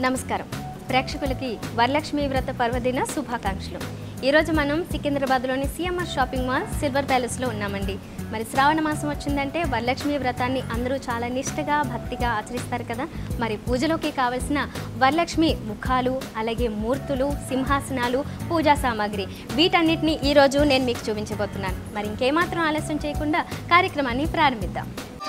నమస్కారం ప్రేక్షకులకి వరలక్ష్మి వ్రత పర్వదిన శుభాకాంక్షలు ఈరోజు మనం సికింద్రాబాద్లోని సిఎంఆర్ షాపింగ్ మాల్ సిల్వర్ ప్యాలెస్లో ఉన్నామండి మరి శ్రావణ మాసం వచ్చిందంటే వరలక్ష్మి వ్రతాన్ని అందరూ చాలా నిష్టగా భక్తిగా ఆచరిస్తారు కదా మరి పూజలోకి కావలసిన వరలక్ష్మి ముఖాలు అలాగే మూర్తులు సింహాసనాలు పూజా సామాగ్రి వీటన్నిటిని ఈరోజు నేను మీకు చూపించబోతున్నాను మరి ఇంకేమాత్రం ఆలస్యం చేయకుండా కార్యక్రమాన్ని ప్రారంభిద్దాం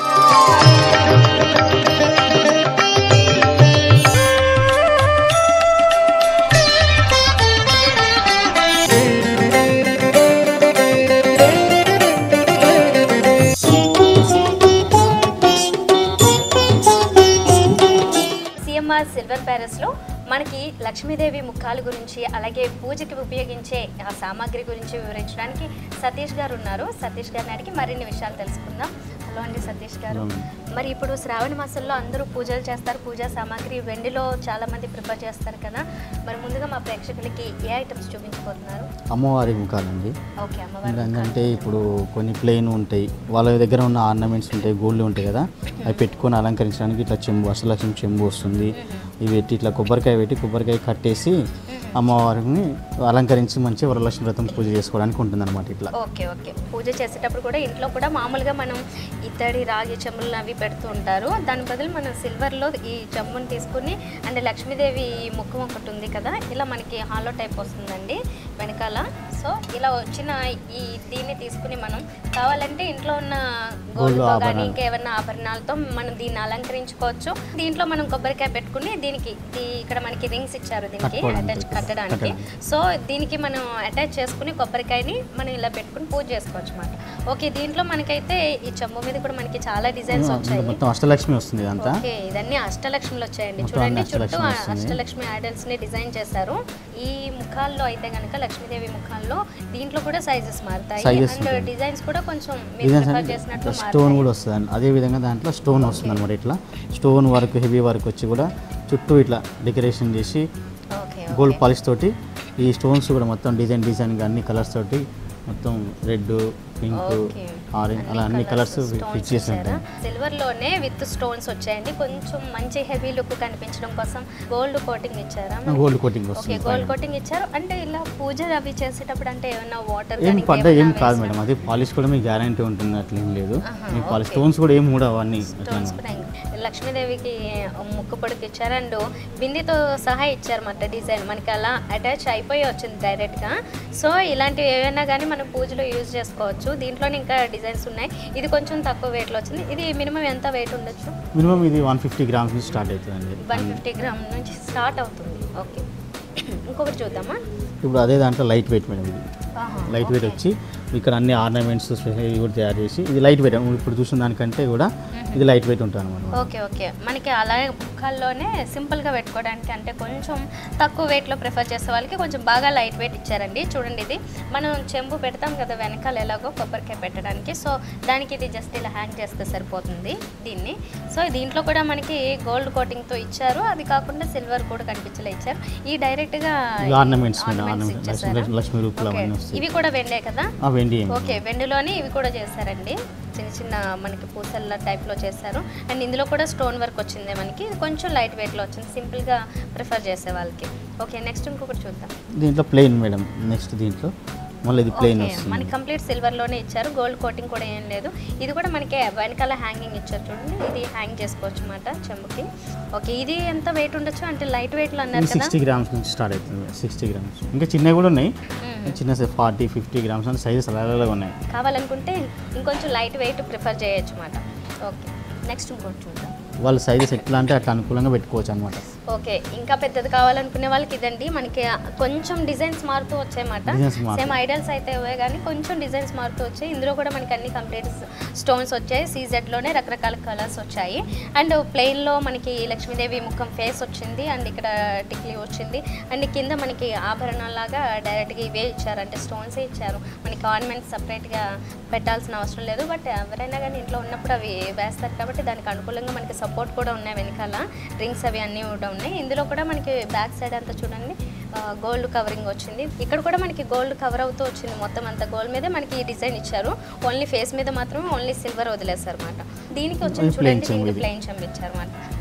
సిఎంఆర్ సిల్వర్ ప్యాలెస్లో మనకి లక్ష్మీదేవి ముఖాల గురించి అలాగే పూజకి ఉపయోగించే ఆ సామాగ్రి గురించి వివరించడానికి సతీష్ గారు ఉన్నారు సతీష్ గారిని అడిగి మరిన్ని విషయాలు తెలుసుకుందాం హలో అండి సతీష్ గారు హలో. మరి ఇప్పుడు శ్రావణ మాసంలో అందరూ పూజలు చేస్తారు పూజా సామాగ్రి వెండిలో చాలా మంది ప్రిఫర్ చేస్తారు కదా మరి ముందుగా మా ప్రేక్షకులకి ఏ ఐటమ్స్ చూపించబోతున్నారు అమ్మవారి ముఖాలండి ఓకే అమ్మవారి ఏంటంటే ఇప్పుడు కొన్ని ప్లెయిన్ ఉంటాయి వాళ్ళ దగ్గర ఉన్న ఆర్నమెంట్స్ ఉంటాయి గోల్డ్ ఉంటాయి కదా అవి పెట్టుకొని అలంకరించడానికి ఇట్లా చెంబు అష్టలక్ష్మి చెంబు వస్తుంది ఇవి పెట్టి ఇట్లా కొబ్బరికాయ పెట్టి కొబ్బరికాయ కట్టేసి అమ్మవారిని అలంకరించి మంచి వరలక్ష్మి వ్రతం పూజ చేసుకోవడానికి ఉంటుంది అనమాట ఇట్లా ఓకే ఓకే పూజ చేసేటప్పుడు కూడా ఇంట్లో కూడా మామూలుగా మనం ఇత్తడి రాగి చెంబులు అవి పెడుతూ ఉంటారు దాని బదులు మనం సిల్వర్లో ఈ చెంబుని తీసుకుని అండ్ లక్ష్మీదేవి ముఖం ఒకటి ఉంది కదా ఇలా మనకి హాలో టైప్ వస్తుందండి వెనకాల సో ఇలా వచ్చిన ఈ దీన్ని తీసుకుని మనం కావాలంటే ఇంట్లో ఉన్న గోల్డ్తో కానీ ఆభరణాలు. ఇంకేమైనా ఆభరణాలతో మనం దీన్ని అలంకరించుకోవచ్చు దీంట్లో మనం కొబ్బరికాయ పెట్టుకుని దీనికి ఈ- ఇక్కడ మనకి రింగ్స్ ఇచ్చారు దీనికి కట్టుకోవడానికి. అటాచ్ కట్టడానికి కట్టడానికి. సో దీనికి మనం అటాచ్ చేసుకుని కొబ్బరికాయని మనం ఇలా పెట్టుకుని పూజ చేసుకోవచ్చు అనమాట ఓకే దీంట్లో మనకైతే ఈ చెంబు మీద కూడా మనకి చాలా డిజైన్స్ వచ్చాయి మొత్తం అష్టలక్ష్మి వస్తుంది ఇదంతా ఓకే ఇదన్నీ అష్టలక్ష్మిలు వచ్చాయండి మొత్తం చూడండి అన్ని చుట్టూ అష్టలక్ష్మి ఆ వస్తుంది. అష్టలక్ష్మి ఐడల్స్ ని డిజైన్ చేశారు ఈ ముఖాల్లో అయితే గనక లక్ష్మీదేవి ముఖాల్లో దీంట్లో కూడా సైజెస్ మారుతాయి Sizes అండ్ ఉంటాయి. డిజైన్స్ కూడా కొంచెం మీరు డిజైన్స్ ప్రిఫర్ అంటే చేసినట్లు స్టోన్ మారుతాయి కూడా వస్తుంది అదే విధంగా దాంట్లో స్టోన్ వస్తుంది అనమాట ఇట్లా స్టోన్ వర్క్ హెవీ వర్క్ వచ్చి కూడా చుట్టూ ఇట్లా డెకరేషన్ చేసి ఓకే గోల్డ్ పాలిష్ తోటి ఈ స్టోన్స్ కూడా మొత్తం డిజైన్ డిజైన్గా అన్ని కలర్స్ తోటి మొత్తం రెడ్ పింక్ ఓకే. ఆరెంజ్ అలా అన్ని కలర్స్ ఫిక్స్ చేసి ఉంటాయి సిల్వర్ లోనే విత్ స్టోన్స్ వచ్చాయండి కొంచెం మంచి హెవీ లుక్ కనిపించడం కోసం గోల్డ్ కోటింగ్ ఇచ్చారా మరి? గోల్డ్ కోటింగ్ ఓకే వస్తుంది గోల్డ్ పైన. కోటింగ్ ఇచ్చారు అంటే ఇలా పూజ అవి చేసేటప్పుడు అంటే ఏమైనా వాటర్ ఏం పడ్డా ఏం కాదు మేడం అది పాలిష్ కూడా మీకు గ్యారంటీ ఉంటుంది అట్లా ఏం లేదు ఆహా, మీకు పాలిష్ ఓకే. స్టోన్స్ కూడా ఏం కూడా అవన్నీ అట్లా స్టోన్స్ కూడా ఇంకా లక్ష్మీదేవికి ముక్కు పొడికి ఇచ్చారు అండ్ బిందెతో సహా ఇచ్చారన్నమాట డిజైన్ మనకి అలా అటాచ్ అయిపోయి వచ్చింది డైరెక్ట్గా సో ఇలాంటివి ఏవైనా కానీ మనం పూజలో యూజ్ చేసుకోవచ్చు దీంట్లోనే ఇంకా డిజైన్స్ ఉన్నాయి ఇది కొంచెం తక్కువ వెయిట్లో వచ్చింది ఇది మినిమం ఎంత వెయిట్ ఉండొచ్చు మినిమం ఇది వన్ ఫిఫ్టీ గ్రామ్స్ నుంచి స్టార్ట్ అవుతుందండి వన్ ఫిఫ్టీ గ్రామ్ నుంచి స్టార్ట్ అవుతుంది ఓకే ఇంకొకటి చూద్దామా ఇప్పుడు అదే దాంట్లో లైట్ వెయిట్ మేడం ఇది ఆహా, లైట్ వెయిట్ ఓకే. వచ్చి ఇక్కడ అన్ని ఆర్నమెంట్స్ ఇవి కూడా తయారు చేసి ఇది లైట్ వెయిట్ ఇప్పుడు చూసిన దానికంటే కూడా ఇది లైట్ వెయిట్ ఉంటుంది అనమాట ఓకే ఓకే మనకి అలాగే ముఖాల్లోనే సింపుల్గా పెట్టుకోవడానికి అంటే కొంచెం తక్కువ వెయిట్లో ప్రిఫర్ చేసే వాళ్ళకి కొంచెం బాగా లైట్ వెయిట్ ఇచ్చారండి చూడండి ఇది మనం చెంబు పెడతాం కదా వెనకాల ఎలాగో కొబ్బరికాయ పెట్టడానికి సో దానికి ఇది జస్ట్ ఇలా హ్యాంగ్ చేస్తే సరిపోతుంది దీన్ని సో దీంట్లో కూడా మనకి గోల్డ్ కోటింగ్తో ఇచ్చారు అది కాకుండా సిల్వర్ కూడా కనిపించలే ఇచ్చారు ఈ డైరెక్ట్గా ఇవి ornaments మేడం, ornaments ornaments. ఇచ్చేసారా? లక్ష్మీ- లక్ష్మీ రూపులు ఓకే. అవన్నీ వస్తాయి. ఇవి కూడా వెండే కదా ఆ వెండి ఏం ఓకే వెండిలోని ఇవి కూడా చేశారండి చిన్న చిన్న మనకి పూసల టైప్లో చేశారు అండ్ ఇందులో కూడా స్టోన్ వర్క్ వచ్చింది మనకి ఇది కొంచెం లైట్ వెయిట్లో వచ్చింది సింపుల్గా ప్రిఫర్ చేసే వాళ్ళకి ఓకే నెక్స్ట్ ఇంకొకటి చూద్దాం దీంట్లో ప్లెయిన్ మేడం నెక్స్ట్ దీంట్లో మళ్ళీ ఇది ప్లెయిన్ ఓకే వస్తుంది మనకి కంప్లీట్ సిల్వర్లోనే ఇచ్చారు గోల్డ్ కోటింగ్ కూడా ఏం లేదు ఇది కూడా మనకి వెనకాల హ్యాంగింగ్ ఇచ్చారు చూడండి ఇది హ్యాంగ్ చేసుకోవచ్చు అనమాట చెంబుకి ఓకే ఇది ఎంత వెయిట్ ఉండొచ్చు అంటే లైట్ వెయిట్లో అన్నారు ఇది కదా సిక్స్టీ గ్రామ్స్ నుంచి స్టార్ట్ అవుతుంది సిక్స్టీ గ్రామ్స్ ఇంకా చిన్నవి కూడా ఉన్నాయి మ్మ్. చిన్న ఫార్టీ ఫిఫ్టీ గ్రామ్స్ అని సైజెస్ అలాగే ఉన్నాయి కావాలనుకుంటే ఇంకొంచెం లైట్ వెయిట్ ప్రిఫర్ చేయొచ్చు అనమాట ఓకే నెక్స్ట్ ఇంకోటి చూద్దాం వాళ్ళ సైజెస్ ఎట్లా అంటే అట్లా అనుకూలంగా పెట్టుకోవచ్చు అనమాట ఓకే ఇంకా పెద్దది కావాలనుకునే వాళ్ళకి ఇదండి మనకి కొంచెం డిజైన్స్ మారుతూ వచ్చాయన్నమాట Designs మారుతాయి. సేమ్ ఐడల్స్ అయితే ఇవే కానీ కొంచెం డిజైన్స్ మారుతూ వచ్చాయి ఇందులో కూడా మనకి అన్ని కంప్లీట్ స్టోన్స్ వచ్చాయి సీజెడ్లోనే రకరకాల కలర్స్ వచ్చాయి అండ్ ప్లెయిన్లో మనకి లక్ష్మీదేవి ముఖం ఫేస్ వచ్చింది అండ్ ఇక్కడ టిక్లీ వచ్చింది అండ్ కింద మనకి ఆభరణాలాగా డైరెక్ట్గా ఇవే ఇచ్చారు అంటే స్టోన్సే ఇచ్చారు మనకి ఆర్నమెంట్స్ సపరేట్గా పెట్టాల్సిన అవసరం లేదు బట్ ఎవరైనా కానీ ఇంట్లో ఉన్నప్పుడు అవి వేస్తారు కాబట్టి దానికి అనుకూలంగా మనకి సపోర్ట్ కూడా ఉన్నాయి వెనకాల రింగ్స్ అవి అన్నీ కూడా ఉన్నాయి ఇందులో కూడా మనకి బ్యాక్ సైడ్ అంతా చూడండి గోల్డ్ కవరింగ్ వచ్చింది ఇక్కడ కూడా మనకి గోల్డ్ కవర్ అవుతూ వచ్చింది మొత్తం అంతా గోల్డ్ మీదే మనకి ఈ డిజైన్ ఇచ్చారు ఓన్లీ ఫేస్ మీద మాత్రమే ఓన్లీ సిల్వర్ వదిలేస్తారు అనమాట దీనికి వచ్చింది ఇది plain చూడండి చెంబు దీనికి ఇది. ప్లెయిన్ చెంబు ఇచ్చారు అనమాట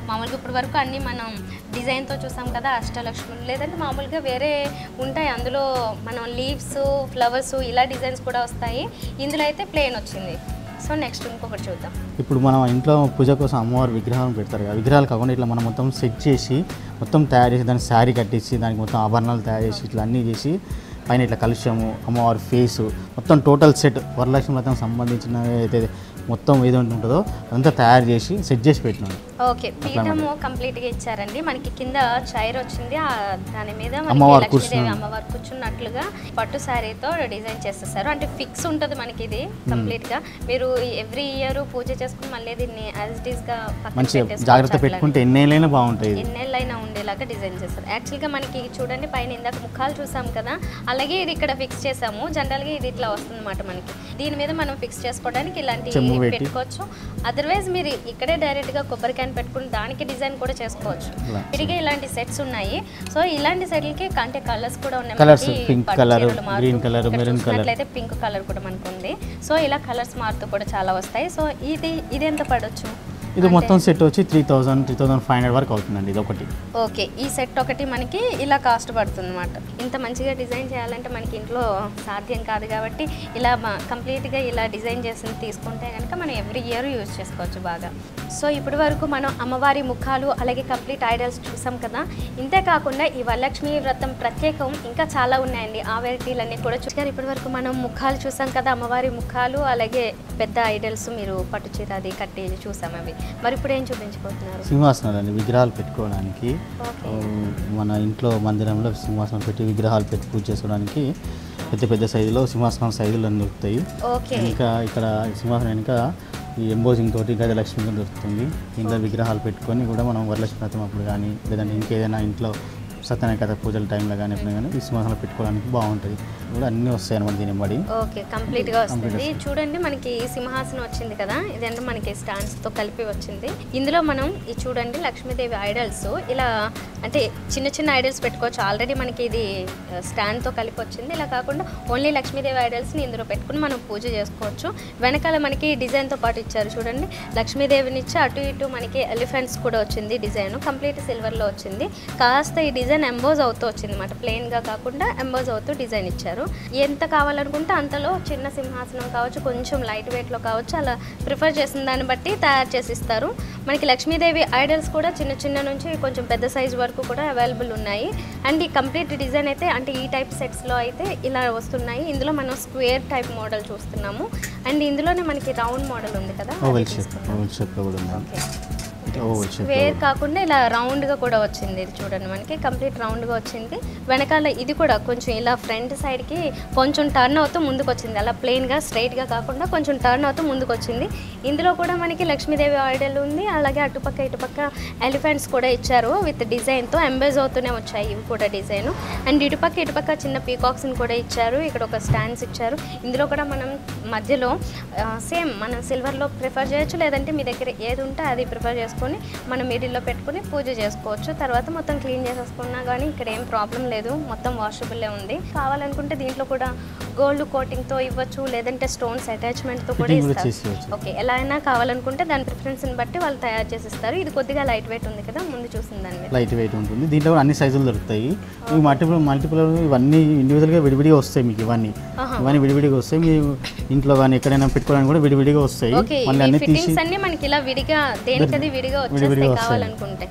మామూలుగా ఇప్పటి వరకు అన్నీ మనం డిజైన్తో చూసాం కదా అష్టలక్ష్ములు లేదంటే మామూలుగా వేరే ఉంటాయి అందులో మనం లీవ్స్ ఫ్లవర్స్ ఇలా డిజైన్స్ కూడా వస్తాయి ఇందులో అయితే ప్లేన్ వచ్చింది సో నెక్స్ట్ ఇంకొకటి చూద్దాం ఇప్పుడు మనం ఇంట్లో పూజ కోసం అమ్మవారి విగ్రహం పెడతారు కదా విగ్రహాలు కాకుండా ఇట్లా మనం మొత్తం సెట్ చేసి మొత్తం తయారు చేసి దానికి శారీ కట్టించి దానికి మొత్తం ఆభరణాలు తయారు చేసి ఇట్లా అన్నీ చేసి పైన ఇట్లా కలుషము అమ్మవారి ఫేసు మొత్తం టోటల్ సెట్ వరలక్ష్మి వ్రతం సంబంధించిన ఏదైతే మొత్తం ఏది ఉంటుందో అదంతా తయారు చేసి సెట్ చేసి పెట్టినాడు ఓకే పీఠము కంప్లీట్ గా ఇచ్చారండి మనకి కింద చైర్ వచ్చింది ఆ దాని మీద మనకి అమ్మవారు లక్ష్మీదేవి కూర్చున్నారు. అమ్మవారు కూర్చున్నట్లుగా పట్టు శారీతో డిజైన్ చేసేసారు అంటే ఫిక్స్ ఉంటుంది మనకి ఇది కంప్లీట్ గా మీరు ఎవ్రీ ఇయర్ పూజ చేసుకుని మళ్ళీ దీన్ని యాజ్ ఇట్ ఈస్ గా పక్కన మంచిగా పెట్టేసుకోవచ్చు జాగ్రత్త అట్లానే. పెట్టుకుంటే ఎన్నేళ్ళైనా బాగుంటాయి ఇది. ఎన్నెళ్ళైనా ఉండేలాగా డిజైన్ చేస్తారు యాక్చువల్గా మనకి చూడండి పైన ఇందాక ముఖాలు చూసాం కదా అలాగే ఇది ఇక్కడ ఫిక్స్ చేసాము జనరల్గా ఇది ఇట్లా వస్తుంది అనమాట మనకి దీని మీద మనం ఫిక్స్ చేసుకోవడానికి ఇలాంటి చెంబు పెట్టి. పెట్టుకోవచ్చు అదర్వైజ్ మీరు ఇక్కడే డైరెక్ట్గా కొబ్బరికాయని పెట్టుకుని దానికి డిజైన్ కూడా చేసుకోవచ్చు ఇలా. విడిగా ఇలాంటి సెట్స్ ఉన్నాయి సో ఇలాంటి సెట్లకి అంటే కలర్స్ కూడా ఉన్నాయి Colours, మనకి pink పట్టు colour, చీరలు మారుతూ, green colour, ఇక్కడ maroon colour. చూసినట్లయితే పింక్ కలర్ కూడా మనకు ఉంది సో ఇలా కలర్స్ మారుతూ కూడా చాలా వస్తాయి సో ఇది ఇది ఎంత పడవచ్చు ఇది మొత్తం సెట్ వచ్చి three thousand three thousand five hundred వరకు అవుతుందండి ఇది ఒకటి ఓకే ఈ సెట్ ఒకటి మనకి ఇలా కాస్ట్ పడుతుంది అనమాట ఇంత మంచిగా డిజైన్ చేయాలంటే మనకి ఇంట్లో సాధ్యం కాదు కాబట్టి ఇలా మ- కంప్లీట్గా ఇలా డిజైన్ చేసి తీసుకుంటే కనుక మనం ఎవ్రీ ఇయర్ యూజ్ చేసుకోవచ్చు బాగా సో ఇప్పటి వరకు మనం అమ్మవారి ముఖాలు అలాగే కంప్లీట్ ఐడల్స్ చూసాం కదా ఇంతే కాకుండా ఈ వరలక్ష్మి వ్రతం ప్రత్యేకం ఇంకా చాలా ఉన్నాయండి ఆ వెరైటీలన్నీ కూడా చూసారు ఇప్పటి వరకు మనం ముఖాలు చూసాం కదా అమ్మవారి ముఖాలు అలాగే పెద్ద ఐడల్స్ మీరు పట్టు చీర అది కట్టి చూసాం అవి మరి ఇప్పుడు ఏం చూపించబోతున్నారు సింహాసనాలు అండి విగ్రహాలు పెట్టుకోవడానికి ఓకే ఆ, మన ఇంట్లో మందిరంలో సింహాసనం పెట్టి విగ్రహాలు పెట్టి పూజ చేసుకోవడానికి పెద్ద పెద్ద సైజులో సింహాసనం సైజులు అన్నీ దొరుకుతాయి ఓకే ఇంకా ఇక్కడ సింహాసనం వెనుక ఈ ఎంబోజింగ్ తోటి గజలక్ష్మి కూడా దొరుకుతుంది ఇంట్లో విగ్రహాలు పెట్టుకొని కూడా మనం వరలక్ష్మి వ్రతం అప్పుడు కానీ లేదంటే ఇంకేదైనా ఇంట్లో సత్యనారాయణ పూజల టైంలో కానీ ఎప్పుడు కానీ ఈ సింహాసనం పెట్టుకోవడానికి బాగుంటుంది కూడా అన్నీ వస్తాయి అనమాట దీని బడి ఓకే కంప్లీట్ గా వస్తుంది Complete చూడండి మనకి ఈ సింహాసనం వచ్చింది కదా ఇదంటే మనకి స్టాండ్స్ తో కలిపి వచ్చింది ఇందులో మనం ఇది చూడండి లక్ష్మీదేవి ఐడల్స్ ఇలా అంటే చిన్న చిన్న ఐడల్స్ పెట్టుకోవచ్చు ఆల్రెడీ మనకి ఇది స్టాండ్ తో కలిపి వచ్చింది ఇలా కాకుండా ఓన్లీ లక్ష్మీదేవి ఐడల్స్ ని ఇందులో పెట్టుకుని మనం పూజ చేసుకోవచ్చు వెనకాల మనకి డిజైన్ తో పాటు ఇచ్చారు చూడండి లక్ష్మీదేవిని ఇచ్చి అటు ఇటు మనకి ఎలిఫెంట్స్ కూడా వచ్చింది డిజైన్ కంప్లీట్ సిల్వర్ లో వచ్చింది కాస్త ఈ డిజైన్ ఎంబోజ్ అవుతూ వచ్చింది అనమాట ప్లెయిన్ గా కాకుండా ఎంబోజ్ అవుతూ డిజైన్ ఇచ్చారు ఎంత కావాలనుకుంటే అంతలో చిన్న సింహాసనం కావచ్చు కొంచెం లైట్ వెయిట్ లో కావచ్చు అలా ప్రిఫర్ చేసిన దాన్ని బట్టి తయారు చేసి ఇస్తారు మనకి లక్ష్మీదేవి ఐడల్స్ కూడా చిన్న చిన్న నుంచి కొంచెం పెద్ద సైజ్ వరకు కూడా అవైలబుల్ ఉన్నాయి అండ్ ఈ కంప్లీట్ డిజైన్ అయితే అంటే ఈ టైప్ సెట్స్లో అయితే ఇలా వస్తున్నాయి ఇందులో మనం స్క్వేర్ టైప్ మోడల్ చూస్తున్నాము అండ్ ఇందులోనే మనకి రౌండ్ మోడల్ ఉంది కదా అది ఓవెల్ షేప్ తీసుకుందాం. ఓవెల్ షేప్లో కూడా ఉంది ఓకే ఓవెల్ షేప్ స్క్వేర్ కాకుండా ఇలా రౌండ్గా కూడా వచ్చింది ఇది చూడండి మనకి కంప్లీట్ రౌండ్గా వచ్చింది వెనకాల ఇది కూడా కొంచెం ఇలా ఫ్రంట్ సైడ్కి కొంచెం టర్న్ అవుతూ ముందుకు వచ్చింది అలా ప్లెయిన్గా స్ట్రైట్గా కాకుండా కొంచెం టర్న్ అవుతూ ముందుకు వచ్చింది ఇందులో కూడా మనకి లక్ష్మీదేవి ఆయిడల్ ఉంది అలాగే అటుపక్క ఇటుపక్క ఎలిఫెంట్స్ కూడా ఇచ్చారు విత్ డిజైన్తో ఎంబేజ్ అవుతూనే వచ్చాయి ఇవి కూడా డిజైన్ అండ్ ఇటుపక్క ఇటుపక్క చిన్న పీకాక్స్ని కూడా ఇచ్చారు ఇక్కడ ఒక స్టాండ్స్ ఇచ్చారు ఇందులో కూడా మనం మధ్యలో సేమ్ మనం సిల్వర్లో ప్రిఫర్ చేయొచ్చు లేదంటే మీ దగ్గర ఏది ఉంటే అది ప్రిఫర్ చేసుకొని మనం మిడిల్లో పెట్టుకుని పూజ చేసుకోవచ్చు తర్వాత మొత్తం క్లీన్ చేసేసుకున్నా కానీ ఇక్కడ ఏం ప్రాబ్లం లేదు మొత్తం వాషబుల్లే ఉంది కావాలనుకుంటే దీంట్లో కూడా గోల్డ్ కోటింగ్తో ఇవ్వచ్చు లేదంటే స్టోన్స్ అటాచ్మెంట్తో కూడా Fitting కూడా ఇస్తారు చేసేయచ్చు. ఓకే ఎలా అయినా కావాలనుకుంటే దాని ప్రిఫరెన్స్ని బట్టి వాళ్ళు తయారు చేసి ఇస్తారు ఇది కొద్దిగా లైట్ వెయిట్ ఉంది కదా ముందు చూసిన దాని మీద లైట్ వెయిట్ ఉంటుంది దీంట్లో కూడా అన్ని సైజులు దొరుకుతాయి ఈ మల్టిపుల్ మల్టిపుల్ ఇవన్నీ ఇండివిజువల్గా విడివిడిగా వస్తాయి మీకు ఇవన్నీ ఆహా. ఇవన్నీ విడివిడిగా వస్తాయి మీ ఇంట్లో కానీ ఎక్కడైనా పెట్టుకోవడానికి కూడా విడివిడిగా వస్తాయి ఓకే మళ్ళీ ఈ అన్ని తీసి ఫిట్టింగ్స్ అన్ని మనకి ఇలా విడిగా దేనికది విడిగా వచ్చేస్తాయి విడివిడిగా వస్తాయి. కావాలనుకుంటే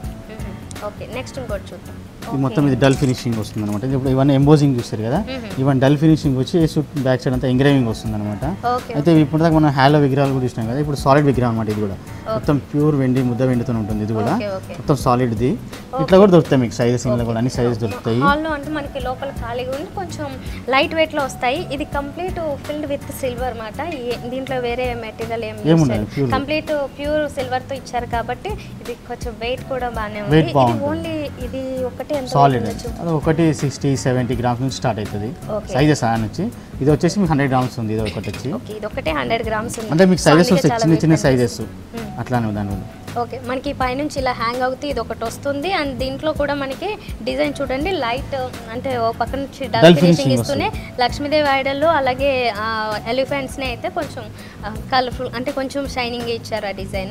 ఓకే నెక్స్ట్ ఇంకోటి చూద్దాం ఇది మొత్తం ఇది డల్ ఫినిషింగ్ వస్తుంది అనమాట ఇప్పుడు ఇవన్నీ ఎంబోజింగ్ చూస్తారు కదా ఇవన్నీ డల్ ఫినిషింగ్ వచ్చి సుట్ బ్యాక్ సైడ్ అంతా ఎంగ్రేవింగ్ వస్తుంది అనమాట ఓకే అయితే ఇప్పుడు దాకా మనం హ్యాలో విగ్రహాలు కూడా ఇచ్చినాం కదా ఇప్పుడు సాలిడ్ విగ్రహం అనమాట ఇది కూడా మొత్తం ప్యూర్ వెండి ముద్ద వెండితో ఉంటుంది ఇది కూడా ఓకే ఓకే మొత్తం సాలిడ్ది ఇట్లా కూడా దొరుకుతాయి మీకు సైజెస్ ఇంట్లో కూడా అన్ని సైజెస్ దొరుకుతాయి హాల్లో అంటే మనకి లోపల ఖాళీగా ఉండి కొంచెం లైట్ వెయిట్ లో వస్తాయి ఇది కంప్లీట్ ఫిల్డ్ విత్ సిల్వర్ మాట దీంట్లో వేరే మెటీరియల్ ఏం ఏముండదు, pure. కంప్లీట్ ప్యూర్ సిల్వర్ తో ఇచ్చారు కాబట్టి ఇది కొంచెం వెయిట్ కూడా బాగానే ఉంది Weight ఇది బాగుంటుంది. ఓన్లీ ఇది ఒకటే ఎంత సాలిడ్ ఉండొచ్చు అది ఒకటి సిక్స్టీ సెవెంటీ గ్రామ్స్ నుంచి స్టార్ట్ అవుతుంది Okay. సైజెస్ ఆ నుంచి ఇది వచ్చేసి మీకు హండ్రెడ్ గ్రామ్స్ ఉంది ఇది ఒకటి వచ్చి ఓకే ఇది ఒకటే హండ్రెడ్ గ్రామ్స్ ఉంది అంటే మీకు So, సైజెస్ అందుకే వస్తాయి చాలా చిన్న చిన్న weight సైజెస్ Hmm. అట్లానే దాని ఓకే మనకి పైనుంచి ఇలా హ్యాంగ్ అవుతుంది ఇది ఒకటి వస్తుంది అండ్ దీంట్లో కూడా మనకి డిజైన్ చూడండి లైట్ అంటే ఓ పక్క నుంచి Dull డల్ finishing ఫినిషింగ్ ఇస్తూనే లక్ష్మీదేవి ఐడల్ అలాగే ఎలిఫెంట్స్ని అయితే కొంచెం కలర్ఫుల్ అంటే కొంచెం షైనింగ్ ఇచ్చారు ఆ డిజైన్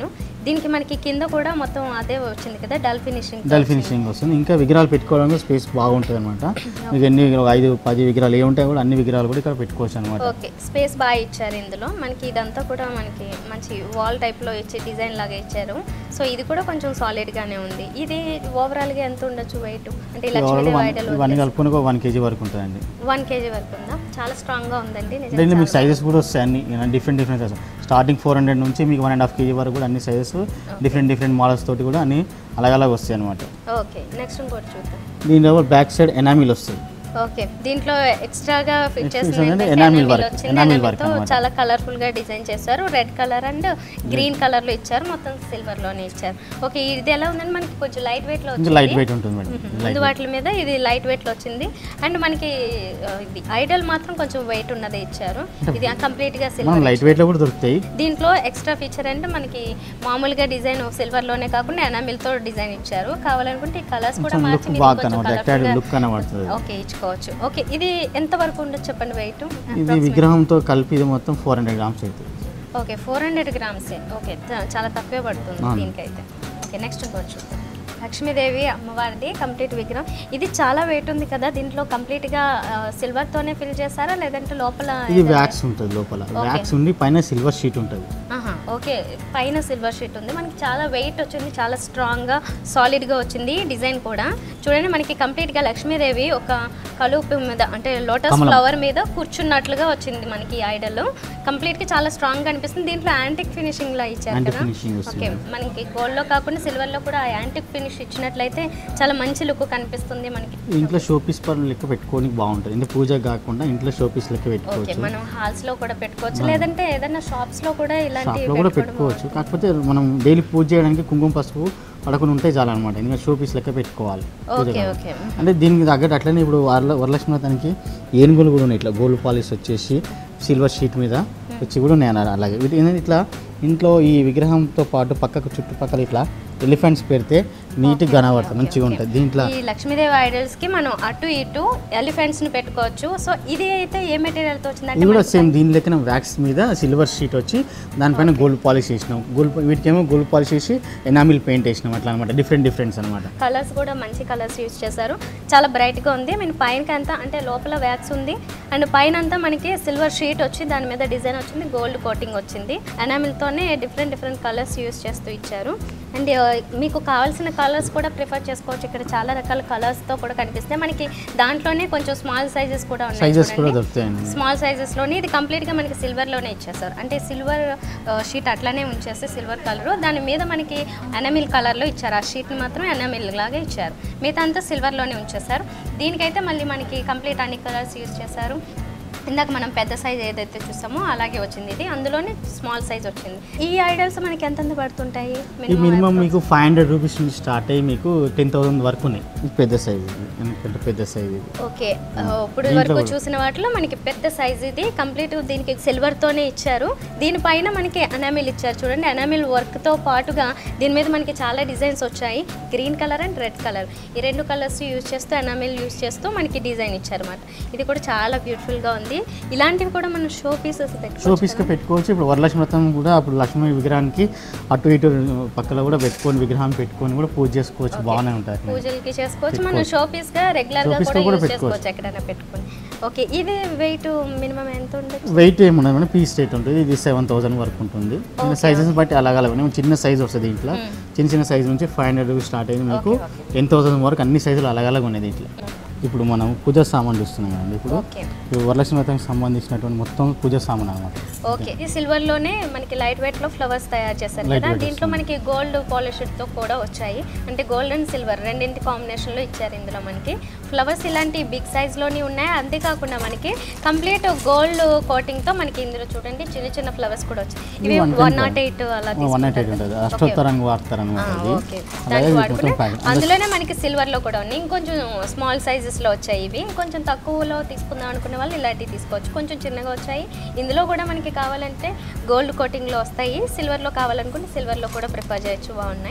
దీనికి మనకి కింద కూడా మొత్తం అదే వచ్చింది కదా డల్ ఫినిషింగ్ డల్ ఫినిషింగ్ వస్తుంది ఇంకా విగ్రహాలు పెట్టుకోవడానికి స్పేస్ బాగుంటుంది అనమాట మీకు ఎన్ని ఒక ఐదు పది విగ్రహాలు ఏ ఉంటాయి కూడా అన్ని విగ్రహాలు కూడా ఇక్కడ పెట్టుకోవచ్చు అనమాట ఓకే స్పేస్ బాగా ఇచ్చారు ఇందులో మనకి ఇదంతా కూడా మనకి మంచి వాల్ టైప్లో ఇచ్చే డిజైన్ లాగా ఇచ్చారు సో ఇది కూడా కొంచెం సాలిడ్ గానే ఉంది ఇది ఓవరాల్ గా ఎంత ఉండొచ్చు వెయిట్ అంటే ఇవన్నీ లక్ష్మీదేవి వన్- ఐడల్ ఇవన్నీ కలుపుకొని ఒక వన్ కేజీ వరకు ఉంటుందండి వన్ కేజీ వరకు ఉందా చాలా స్ట్రాంగ్ గా ఉందండి నిజంగా దీంట్లో మీకు చాలా సైజెస్ కూడా వస్తాయి అన్ని different different sizes starting four hundred నుంచి మీకు వన్ అండ్ హాఫ్ కేజీ వరకు కూడా అన్ని సైజెస్ డిఫరెంట్ డిఫరెంట్ మోడల్స్ తోటి కూడా అన్ని అలాగ అలాగ వస్తాయి అనమాట ఓకే నెక్స్ట్ ఇంకోటి చూద్దాం దీనిలో బ్యాక్ సైడ్ ఎనామిల్ వస్తుంది ఓకే దీంట్లో ఎక్స్ట్రాగా ఫిట్ Extra చేసిన అంటే ఏంటంటే enamel enamel work, వచ్చింది. enamel enamel work తో అన్నమాట. చాలా కలర్ఫుల్ గా డిజైన్ చేశారు red colour and green colour లో ఇచ్చారు మొత్తం సిల్వర్ లోనే ఇచ్చారు ఓకే ఇది ఎలా ఉందండి మనకి కొంచెం లైట్ వెయిట్ లో ఇంకా వచ్చింది లైట్ వెయిట్ ఉంటుంది మేడం మ్మ్. లైట్ ముందు వాటి మీద ఇది లైట్ వెయిట్ లో వచ్చింది అండ్ మనకి ఆ, ఇది ఐడల్ మాత్రం కొంచెం వెయిట్ ఉన్నదే ఇచ్చారు ఇది కంప్లీట్ గా మనం సిల్వర్ లైట్ వెయిట్లో కూడా దొరుకుతాయి దీంట్లో ఎక్స్ట్రా ఫీచర్ అంటే మనకి మామూలుగా డిజైన్ సిల్వర్ లోనే కాకుండా enamel తో డిజైన్ ఇచ్చారు కావాలనుకుంటే ఈ కలర్స్ కూడా కొంచెం మార్చి లుక్ మీరు బాగా కొంచెం కనబడుతుంది colourful అట్రాక్టివ్ గా- లుక్ కనబడుతుంది ఓకే ఇచ్చుకోవచ్చు ఓకే ఇది ఎంత వరకు ఉండొచ్చు చెప్పండి వెయిట్ ఇది విగ్రహంతో కలిపి ఇది మొత్తం ఫోర్ హండ్రెడ్ గ్రామ్స్ అవుతుంది ఓకే ఫోర్ హండ్రెడ్ గ్రామ్సే ఓకే చ- చాలా తక్కువే పడుతుంది అవును. దీనికైతే ఓకే నెక్స్ట్ ఇంకోటి చూద్దాం లక్ష్మీదేవి అమ్మవారిది కంప్లీట్ విగ్రహం ఇది చాలా వెయిట్ ఉంది కదా దీంట్లో కంప్లీట్గా సిల్వర్ తోనే ఫిల్ చేస్తారా లేదంటే లోపల ఇది ఏదైనా- వ్యాక్స్ ఉంటుంది లోపల వ్యాక్స్ ఉండి పైన సిల్వర్ షీట్ ఉంటుంది ఆహా, ఓకే పైన సిల్వర్ షీట్ ఉంది మనకి చాలా వెయిట్ వచ్చింది చాలా స్ట్రాంగ్గా సాలిడ్గా వచ్చింది డిజైన్ కూడా చూడండి మనకి కంప్లీట్గా లక్ష్మీదేవి ఒక కలుపు మీద అంటే లోటస్ కమలం. ఫ్లవర్ మీద కూర్చున్నట్లుగా వచ్చింది మనకి ఈ ఐడల్ కంప్లీట్గా చాలా స్ట్రాంగ్గా అనిపిస్తుంది దీంట్లో యాంటిక్ ఫినిషింగ్ లా ఇచ్చారు Antique కదా finishing వస్తుంది. ఓకే మనకి గోల్డ్లో కాకుండా సిల్వర్లో కూడా యాంటిక్ ఫినిష్ ఇచ్చినట్లయితే చాలా మంచి లుక్ కనిపిస్తుంది మనకి ఇంట్లో షోపీస్ పర్ లెక్క పెట్టుకోనికి బాగుంటుంది ఇంట్లో పూజ కాకుండా ఇంట్లో షోపీస్ లెక్క ఓకే పెట్టుకోవచ్చు మనం హాల్స్ లో కూడా పెట్టుకోవచ్చు లేదంటే ఏదైనా షాప్స్ లో కూడా ఇలాంటి షాప్లో కూడా పెట్టుకోవచ్చు కాకపోతే మనం డైలీ పూజ చేయడానికి కుంకుమ పసుపు పడకుండా ఉంటే చాలు అనమాట ఎందుకంటే షోపీస్ లెక్క పెట్టుకోవాలి పూజ ఓకే కావాలి. ఓకే అంటే దీనికి తగ్గట్టు అట్లనే ఇప్పుడు వరల వరలక్ష్మి వ్రతానికి ఏనుగులు కూడా ఉన్నాయి ఇట్లా గోల్డ్ పాలిష్ వచ్చేసి సిల్వర్ షీట్ మీద వచ్చి కూడా ఉన్నాయి అన్నారు అలాగే వీటి ఏంటంటే ఇట్లా ఇంట్లో ఈ విగ్రహంతో పాటు పక్కకు చుట్టుపక్కల ఇట్లా ఎలిఫెంట్స్ పెడితే నీట్గా కనబడుతుంది మంచిగా ఉంటుంది దీంట్లో ఈ లక్ష్మీదేవి ఐడల్స్ కి మనం అటు ఇటు ఎలిఫెంట్స్ ని పెట్టుకోవచ్చు సో ఇది అయితే ఏ మెటీరియల్ తో వచ్చిందంటే ఇది కూడా మనకి సేమ్ దీని లెక్కన వ్యాక్స్ మీద సిల్వర్ షీట్ వచ్చి దానిపైన గోల్డ్ పాలిష్ వేసినాం గోల్డ్ వీటికేమో గోల్డ్ పాలిష్ వేసి ఎనామిల్ పెయింట్ వేసినాం అట్లా అనమాట డిఫరెంట్ డిఫరెంట్స్ అనమాట కలర్స్ కూడా మంచి కలర్స్ యూజ్ చేశారు చాలా బ్రైట్ గా ఉంది మన పైన అంతా అంటే లోపల వ్యాక్స్ ఉంది అండ్ పైన అంతా మనకి సిల్వర్ షీట్ వచ్చి దాని మీద డిజైన్ వచ్చింది గోల్డ్ కోటింగ్ వచ్చింది ఎనామిల్ తోనే డిఫరెంట్ డిఫరెంట్ కలర్స్ యూజ్ చేస్తూ ఇచ్చారు అండ్ మీకు కావాల్సిన కలర్స్ కూడా ప్రిఫర్ చేసుకోవచ్చు ఇక్కడ చాలా రకాల కలర్స్ తో కూడా కనిపిస్తాయి మనకి దాంట్లోనే కొంచెం స్మాల్ సైజెస్ కూడా ఉన్నాయి సైజెస్ కూడా చూడండి. దొరుకుతాయండి స్మాల్ సైజెస్లోని ఇది కంప్లీట్గా మనకి సిల్వర్లోనే ఇచ్చేసారు అంటే సిల్వర్ షీట్ అట్లానే ఉంచేస్తే సిల్వర్ కలర్ దాని మీద మనకి ఎనమిల్ కలర్లో ఇచ్చారు ఆ షీట్ని మాత్రం ఎనమిల్ లాగా ఇచ్చారు మిగతా అంతా సిల్వర్లోనే ఉంచేసారు దీనికైతే మళ్ళీ మనకి కంప్లీట్ అన్ని కలర్స్ యూజ్ చేశారు ఇందాక మనం పెద్ద సైజ్ ఏదైతే చూసామో అలాగే వచ్చింది ఇది అందులోనే స్మాల్ సైజ్ వచ్చింది ఈ ఐడల్స్ మనకి ఎంత పడుతుంటాయి ఈ మినిమం మీకు ఫైవ్ హండ్రెడ్ రూపీస్ నుంచి స్టార్ట్ అయ్యి మీకు టెన్ థౌసండ్ వరకు ఉన్నాయి ఇది పెద్ద సైజ్ ఇది ఎందుకంటే పెద్ద సైజ్ ఇది ఓకే ఆ, ఇప్పుడు దీంట్లో వరకు కూడా. చూసిన వాటిలో మనకి పెద్ద సైజ్ ఇది కంప్లీట్ దీనికి సిల్వర్ తోనే ఇచ్చారు దీనిపైన మనకి ఎనామిల్ ఇచ్చారు చూడండి ఎనామిల్ వర్క్ తో పాటుగా దీని మీద మనకి చాలా డిజైన్స్ వచ్చాయి green colour and red colour ఈ రెండు కలర్స్ యూజ్ చేస్తూ ఎనామిల్ యూజ్ చేస్తూ మనకి డిజైన్ ఇచ్చారు అనమాట ఇది కూడా చాలా బ్యూటిఫుల్ గా ఉంది ఇలాంటివి కూడా మనం షో పీసెస్ షో పెట్టుకోవచ్చు పీస్గా పెట్టుకోవచ్చు ఇప్పుడు వరలక్ష్మి వ్రతం కూడా అప్పుడు లక్ష్మి విగ్రహానికి అటు ఇటు పక్కన కూడా పెట్టుకొని విగ్రహం పెట్టుకొని కూడా పూజ చేసుకోవచ్చు బాగానే ఉంటుంది అట్లా. పూజలకి చేసుకోవచ్చు మనం షో పీస్ గా రెగ్యులర్ గా Showpiece కూడా గా కూడా యూజ్ పెట్టుకోవచ్చు. చేసుకోవచ్చు ఎక్కడైనా పెట్టుకొని ఓకే ఇది వెయిట్ మినిమం ఎంత ఉండొచ్చు వెయిట్ ఏమున్నది మేడం పీస్ రేట్ ఉంటుంది ఇది సెవెన్ థౌసండ్ వరకు ఉంటుంది సైజెస్ బట్టి అలాగ అలాగే చిన్న సైజ్ వస్తుంది దీంట్లో చిన్న చిన్న సైజ్ నుంచి ఫైవ్ హండ్రెడ్ స్టార్ట్ అయింది మీకు Okay, టెన్ థౌసండ్ వరకు అన్ని సైజులు అలాగ అలాగ ఉన్నాయి దీంట్లో ఇప్పుడు మనం పూజ సామాన్ చూస్తున్నాం కదండి ఇప్పుడు ఓకే ఈ వరలక్ష్మి వ్రతానికి సంబంధించినటువంటి మొత్తం పూజ సామాన్ అనమాట ఓకే ఈ సిల్వర్ లోనే మనకి లైట్ వెయిట్ లో ఫ్లవర్స్ తయారు చేశారు Light కదా weight దీంట్లో వస్తుంది. మనకి గోల్డ్ పాలిష్ తో కూడా వచ్చాయి అంటే గోల్డ్ అండ్ సిల్వర్ రెండింటి కాంబినేషన్ లో ఇచ్చారు ఇందులో మనకి ఫ్లవర్స్ ఇలాంటి బిగ్ సైజ్ లోని ఉన్నాయి అంతేకాకుండా మనకి కంప్లీట్ గోల్డ్ కోటింగ్ తో మనకి ఇందులో చూడండి చిన్న చిన్న ఫ్లవర్స్ కూడా వచ్చాయి ఇవి one one ten naught eight అలా వన్ ఎయిట్ తీసుకుంటారు ఎయిట్ ఉంటుంది కదా? అష్టోత్తరంగా వాడతారు అనమాట ఆ, అది ఓకే అలాగే దానికి ఇది వాడుకునే మొత్తం ప్యాకెట్ అందులోనే మనకి సిల్వర్ లో కూడా ఉన్నాయి ఇంకొంచెం స్మాల్ సైజెస్ లో వచ్చాయి ఇవి ఇంకొంచెం తక్కువలో తీసుకుందాం అనుకునే వాళ్ళు ఇలాంటివి తీసుకోవచ్చు కొంచెం చిన్నగా వచ్చాయి ఇందులో కూడా మనకి కావాలంటే గోల్డ్ కోటింగ్ లో వస్తాయి సిల్వర్ లో కావాలనుకుంటే సిల్వర్ లో కూడా ప్రిఫర్ చేయొచ్చు బాగున్నాయి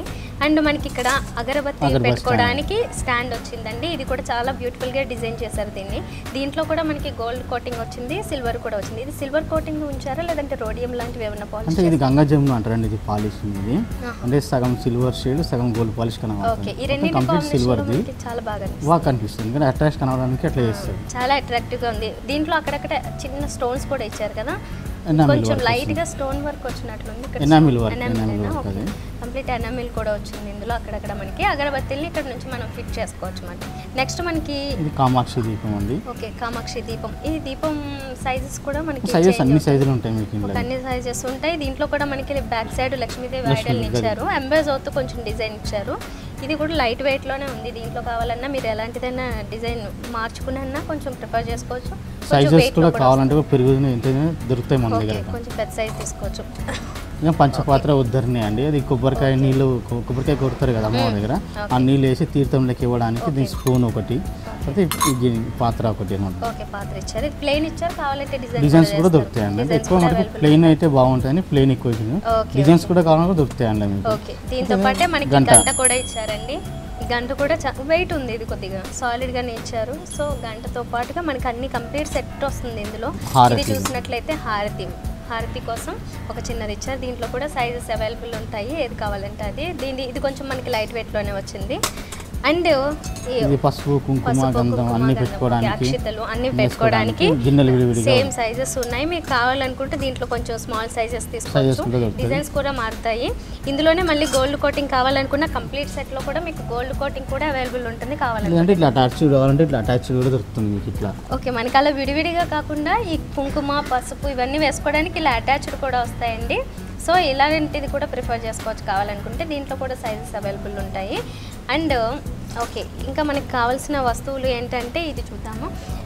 అండ్ మనకి ఇక్కడ అగరబత్తి అగరబత్తి పెట్టుకోవడానికి స్టాండ్ వచ్చిందండి ఇది కూడా చాలా బ్యూటిఫుల్ గా డిజైన్ చేశారు దీన్ని దీంట్లో కూడా మనకి గోల్డ్ కోటింగ్ వచ్చింది సిల్వర్ కూడా వచ్చింది ఇది సిల్వర్ కోటింగ్ ఉంచారా లేదంటే రోడియం లాంటివి ఏమైనా అంటే పాలిష్ ఇది గంగా జమున అంటారండి ఇది పాలిష్ ఇది ఆహా. అంటే సగం సిల్వర్ షేడ్ సగం గోల్డ్ పాలిష్ ఓకే కనబడుతుంది ఈ రెండింటి కంప్లీట్ కాంబినేషన్ సిల్వర్ది మనకి చాలా బాగా అనిపిస్తుంది. బాగా కనిపిస్తుంది ఎందుకంటే అట్రాక్ట్ కనవడానికి అట్లా చేస్తుంది చాలా అట్రాక్టివ్ గా ఉంది దీంట్లో అక్కడక్కడ చిన్న స్టోన్స్ కూడా ఇచ్చారు కదా ఎనామిల్ కొంచెం వర్క్ లైట్ గా స్టోన్ వర్క్ వచ్చినట్లుంది ఇక్కడ ఎనామిల్ వర్క్, ఎనామిల్ వర్క్ అది. కంప్లీట్ ఎనామిల్ కూడా వచ్చింది ఇందులో అక్కడక్కడ మనకి అగరబత్తిల్ని ఇక్కడ నుంచి మనం ఫిట్ చేసుకోవచ్చు మనకి నెక్స్ట్ మనకి ఇది కామాక్షి దీపం అండి ఓకే కామాక్షి దీపం ఈ దీపం సైజెస్ కూడా మనకి సైజెస్ change అన్ని అవుతాయి. సైజులు ఉంటాయి మీకు ఒక ఇందులో అన్ని సైజెస్ ఉంటాయి దీంట్లో కూడా మనకి బ్యాక్ సైడ్ లక్ష్మీదేవి లక్ష్మీ ఐడల్ని దేవి. ఇచ్చారు ఎంబేజ్ అవుతూ కొంచెం డిజైన్ ఇచ్చారు ఇది కూడా లైట్ వెయిట్ లోనే ఉంది దీంట్లో కావాలన్నా మీరు ఎలాంటిదైనా డిజైన్ మార్చుకున్నా కొంచెం ప్రిఫర్ చేసుకోవచ్చు కొంచెం సైజెస్ weight లో కూడా కూడా కావాలంటే కూడా పెరుగుతుంది ఎంతైనా దొరుకుతాయి మన ఓకే దగ్గర కొంచెం పెద్ద సైజ్ తీసుకోవచ్చు ఇంకా పంచపాత్ర ఉద్ధరణి అండి అది కొబ్బరికాయ నీళ్ళు కొ- కొబ్బరికాయ కొడతారు కదా అమ్మ దగ్గర ఆ నీళ్ళు వేసి తీర్థంలోకి ఇవ్వడానికి దీని స్పూన్ ఒకటి తర్వాత ఈ పాత్ర ఒకటి అనమాట ఓకే పాత్ర ఇచ్చారు ఇది ప్లెయిన్ ఇచ్చారు కావాలంటే డిజైన్ డిజైన్స్ కూడా దొరుకుతాయండి అంటే ఎక్కువ మటుకు ప్లెయిన్ అయితే బాగుంటుంది ప్లెయిన్ ఎక్కువ ఇచ్చింది ఓకే డిజైన్స్ కూడా కావాలంటే దొరుకుతాయండి మీకు ఓకే దీంతో పాటే మనకి గంట. గంట కూడా ఇచ్చారండి ఈ గంట కూడా వెయిట్ ఉంది ఇది కొద్దిగా సాలిడ్ గానే ఇచ్చారు సో గంటతో పాటుగా మనకి అన్ని కంప్లీట్ సెట్ వస్తుంది ఇందులో హారతి. ఇది చూసినట్లయితే హారతి హారతి కోసం ఒక చిన్నది ఇచ్చారు దీంట్లో కూడా సైజెస్ అవైలబుల్ ఉంటాయి ఏది కావాలంటే అది దీని ఇది కొంచెం మనకి లైట్ వెయిట్ లోనే వచ్చింది అండ్ ఇది పసుపు కుంకుమ గంధం అన్ని పెట్టుకోవడానికి అక్షితలు అన్ని వేసుకోవడానికి, పెట్టుకోవడానికి గిన్నెలు విడివిడిగా సేమ్ సైజెస్ ఉన్నాయి మీకు కావాలనుకుంటే దీంట్లో కొంచెం స్మాల్ సైజెస్ Sizes తీసుకోవచ్చు కూడా దొరుకుతాయి. డిజైన్స్ కూడా మారుతాయి ఇందులోనే మళ్ళీ గోల్డ్ కోటింగ్ కావాలనుకున్న కంప్లీట్ సెట్ లో కూడా మీకు గోల్డ్ కోటింగ్ కూడా అవైలబుల్ ఉంటుంది కావాలనుకుంటే లేదంటే ఇట్లా అటాచ్ కావాలంటే ఇట్లా అటాచ్ కూడా దొరుకుతుంది మీకు ఇట్లా ఓకే మనకి అలా విడివిడిగా కాకుండా ఈ కుంకుమ పసుపు ఇవన్నీ వేసుకోవడానికి ఇలా అటాచ్డ్ కూడా వస్తాయండి సో ఇలాంటిది కూడా ప్రిఫర్ చేసుకోవచ్చు కావాలనుకుంటే దీంట్లో కూడా సైజెస్ అవైలబుల్ ఉంటాయి అండ్ ఓకే ఇంకా మనకి కావాల్సిన వస్తువులు ఏంటంటే ఇది చూద్దాము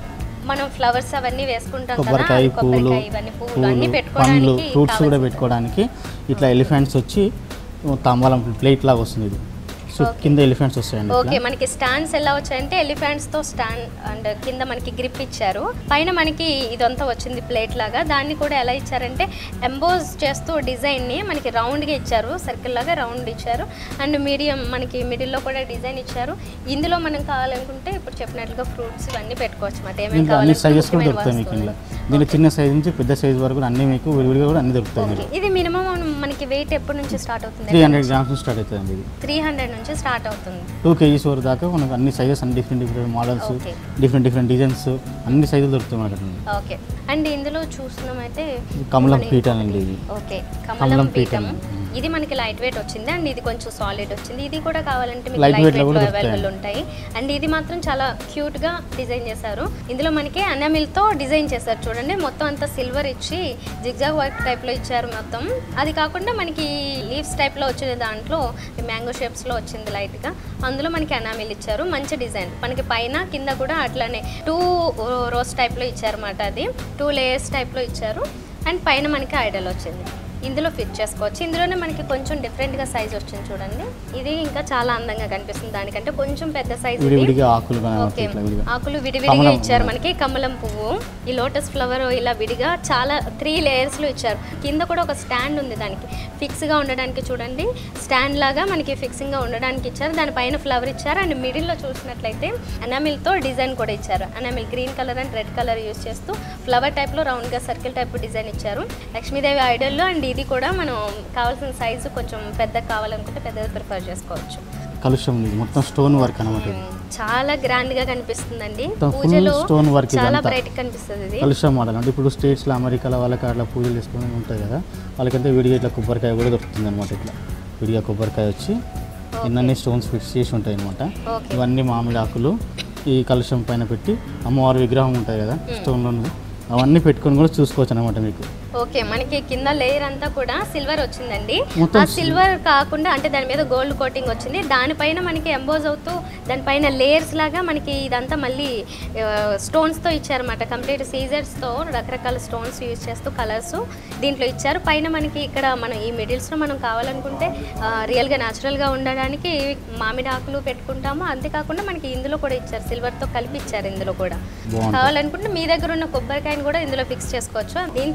మనం ఫ్లవర్స్ అవన్నీ వేసుకుంటాం కదా కొబ్బరికాయ పూలు కొబ్బరికాయ ఇవన్నీ పువ్వులు పూలు అన్ని పండ్లు పెట్టుకోవడానికి ఫ్రూట్స్ కూడా కావాల్సిన- పెట్టుకోవడానికి ఇట్లా ఎలిఫెంట్స్ వచ్చి తాంబాలం ప్లేట్ లాగా వస్తుంది ఇది సో Okay. కింద ఎలిఫెంట్స్ వస్తాయండి ఓకే ఇట్లా మనకి స్టాండ్స్ ఎలా వచ్చాయంటే ఎలిఫెంట్స్ తో స్టాండ్ అండ్ కింద మనకి గ్రిప్ ఇచ్చారు పైన మనకి ఇదంతా వచ్చింది ప్లేట్ లాగా దాన్ని కూడా ఎలా ఇచ్చారంటే ఎంబోజ్ చేస్తూ డిజైన్ ని మనకి రౌండ్ గా ఇచ్చారు సర్కిల్ లాగా రౌండ్ ఇచ్చారు అండ్ మీడియం మనకి మిడిల్ లో కూడా డిజైన్ ఇచ్చారు ఇందులో మనం కావాలనుకుంటే ఇప్పుడు చెప్పినట్లుగా ఫ్రూట్స్ ఇవన్నీ పెట్టుకోవచ్చు అన్నమాట ఏమేమి దీంట్లో అన్ని కావాలంటే సైజెస్ కూడా ముఖ్యమైన దొరుకుతాయి మీకు వస్తువులు. ఇంట్లో దీంట్లో చిన్న సైజ్ నుంచి పెద్ద సైజ్ వరకు కూడా అన్ని మీకు విడివిడిగా కూడా అన్ని దొరుకుతాయి ఓకే మీకు ఇది మినిమం మనకి వెయిట్ ఎప్పటి నుంచి స్టార్ట్ త్రీ అవుతుంది హండ్రెడ్ గ్రామ్స్ నుంచి స్టార్ట్ అవుతుంది ఇది త్రీ హండ్రెడ్ నుంచి స్టార్ట్ అవుతుంది టూ కేజీస్ వరకు దాకా మనకు అన్ని సైజెస్ అన్ని different different models Okay. Different different designs అన్ని సైజులు దొరుకుతాయి మనకి ఓకే అండ్ ఇందులో చూస్తున్నామైతే ఇది కమలం మనకి పీఠ అండి ఇది ఓకే కమలం కమలం పీఠం. పీఠం ఇది మనకి లైట్ వెయిట్ వచ్చింది అండ్ ఇది కొంచెం సాలిడ్ వచ్చింది ఇది కూడా కావాలంటే మీకు Light లైట్ weight లో వెయిట్ కూడా లో దొరుకుతాయి. అవైలబుల్ ఉంటాయి అండ్ ఇది మాత్రం చాలా క్యూట్ గా డిజైన్ చేశారు ఇందులో మనకి అనామిల్ తో డిజైన్ చేశారు చూడండి మొత్తం అంతా సిల్వర్ ఇచ్చి జిగ్జాగ్ వర్క్ టైప్ లో ఇచ్చారు మొత్తం అది కాకుండా మనకి లీవ్స్ టైప్ లో వచ్చిన దాంట్లో మ్యాంగో షేప్స్ లో వచ్చింది లైట్ గా అందులో మనకి అనామిల్ ఇచ్చారు మంచి డిజైన్ మనకి పైన కింద కూడా అట్లానే టూ రోస్ టైప్ లో ఇచ్చారన్నమాట అది టూ లేయర్స్ టైప్ లో ఇచ్చారు అండ్ పైన మనకి ఐడల్ వచ్చింది ఇందులో ఫిట్ చేసుకోవచ్చు ఇందులోనే మనకి కొంచెం డిఫరెంట్గా సైజ్ వచ్చింది చూడండి ఇది ఇంకా చాలా అందంగా కనిపిస్తుంది దానికంటే కొంచెం పెద్ద సైజ్ విడివిడిగా ఆకులు కానీ ఓకే ఇట్లా విడిగా ఆకులు విడివిడిగా కమలం. ఇచ్చారు మనకి కమలం పువ్వు ఈ లోటస్ ఫ్లవర్ ఇలా విడిగా చాలా త్రీ లేయర్స్లో ఇచ్చారు కింద కూడా ఒక స్టాండ్ ఉంది దానికి ఫిక్స్గా ఉండడానికి చూడండి స్టాండ్ లాగా మనకి ఫిక్సింగ్గా ఉండడానికి ఇచ్చారు దానిపైన ఫ్లవర్ ఇచ్చారు అండ్ మిడిల్లో చూసినట్లయితే అనామిల్తో డిజైన్ కూడా ఇచ్చారు enamel green colour and red colour use చేస్తూ ఫ్లవర్ టైప్లో రౌండ్గా సర్కిల్ టైప్ డిజైన్ ఇచ్చారు లక్ష్మీదేవి ఐడల్లో అండ్ ఇది కూడా మనం కావాల్సిన సైజు కొంచెం పెద్ద కావాలనుకుంటే పెద్దది ప్రిఫర్ చేసుకోవచ్చు కలుషం ఇది మొత్తం స్టోన్ వర్క్ అనమాట ఇది మ్మ్. చాలా గ్రాండ్ గా కనిపిస్తుందండి మొత్తం full పూజలో stone work చాలా ఇదంతా. బ్రైట్ కనిపిస్తుంది ఇది కలుషం మోడల్ అంటే ఇప్పుడు స్టేట్స్లో అమెరికాలో వాళ్ళకి అట్లా పూజలు చేసుకుని ఉంటాయి కదా వాళ్ళకంటే విడిగా ఇట్లా కొబ్బరికాయ కూడా దొరుకుతుంది అనమాట ఇట్లా విడిగా కొబ్బరికాయ వచ్చి ఇన్నన్ని స్టోన్స్ ఫిక్స్ చేసి ఉంటాయి అనమాట ఓకే ఇవన్నీ మామిడి ఆకులు ఈ కలుషం పైన పెట్టి అమ్మవారి విగ్రహం ఉంటాయి కదా స్టోన్లో అవన్నీ పెట్టుకొని కూడా చూసుకోవచ్చు అనమాట మీకు ఓకే మనకి కింద లేయర్ అంతా కూడా సిల్వర్ వచ్చిందండి మొత్తం ఆ సిల్వర్ కాకుండా అంటే దాని మీద గోల్డ్ కోటింగ్ వచ్చింది దానిపైన మనకి ఎంబోజ్ అవుతూ దానిపైన లేయర్స్ లాగా మనకి ఇదంతా మళ్ళీ స్టోన్స్ తో ఇచ్చారన్నమాట కంప్లీట్ సీజర్స్ తో రకరకాల స్టోన్స్ యూజ్ చేస్తూ కలర్స్ దీంట్లో ఇచ్చారు పైన మనకి ఇక్కడ మనం ఈ మిడిల్స్ లో మనం కావాలనుకుంటే రియల్ గా న్యాచురల్ గా ఉండడానికి మామిడి ఆకులు పెట్టుకుంటాము అంతేకాకుండా మనకి ఇందులో కూడా ఇచ్చారు సిల్వర్ తో కలిపి ఇచ్చారు ఇందులో కూడా బాగుంటుంది కావాలనుకుంటే మీ దగ్గర ఉన్న కొబ్బరికాయని కూడా ఇందులో ఫిక్స్ చేసుకోవచ్చు దీంతో పాటుగా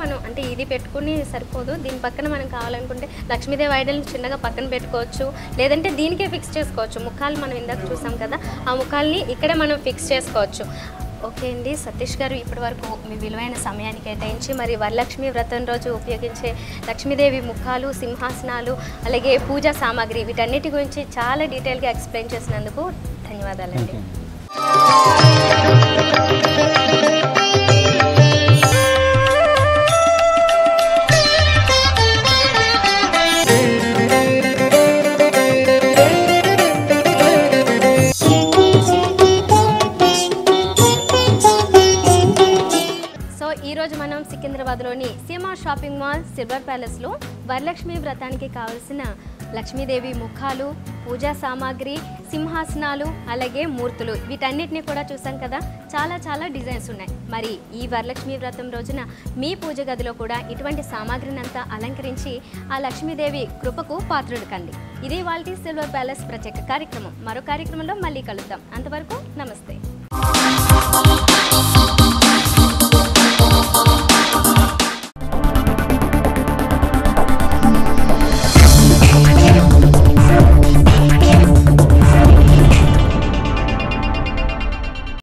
మనం అంటే ఇది పెట్టుకుని సరిపోదు దీని పక్కన మనం కావాలనుకుంటే లక్ష్మీదేవి ఐడల్ని చిన్నగా పక్కన పెట్టుకోవచ్చు లేదంటే దీనికే ఫిక్స్ చేసుకోవచ్చు ముఖాలు మనం ఇందాక చూసాం కదా ఆ ముఖాల్ని ఇక్కడే మనం ఫిక్స్ చేసుకోవచ్చు ఓకే అండి సతీష్ గారు ఇప్పటి వరకు మీ విలువైన సమయాన్ని కేటాయించి మరి వరలక్ష్మి వ్రతం రోజు ఉపయోగించే లక్ష్మీదేవి ముఖాలు సింహాసనాలు అలాగే పూజా సామాగ్రి వీటన్నిటి గురించి చాలా డీటెయిల్గా ఎక్స్ప్లెయిన్ చేసినందుకు ధన్యవాదాలండి థ్యాంక్ యూ సో ఈ రోజు మనం సికింద్రాబాద్లోని సీమా షాపింగ్ మాల్ సిల్వర్ ప్యాలెస్లో వరలక్ష్మి వ్రతానికి కావలసిన లక్ష్మీదేవి ముఖాలు పూజా సామాగ్రి సింహాసనాలు అలాగే మూర్తులు వీటన్నిటిని కూడా చూసాం కదా చాలా చాలా డిజైన్స్ ఉన్నాయి మరి ఈ వరలక్ష్మి వ్రతం రోజున మీ పూజ గదిలో కూడా ఇటువంటి సామాగ్రిని అంతా అలంకరించి ఆ లక్ష్మీదేవి కృపకు పాత్రుడు కండి ఇది వాళ్ళ సిల్వర్ ప్యాలెస్ ప్రత్యేక కార్యక్రమం మరో కార్యక్రమంలో మళ్ళీ కలుద్దాం అంతవరకు నమస్తే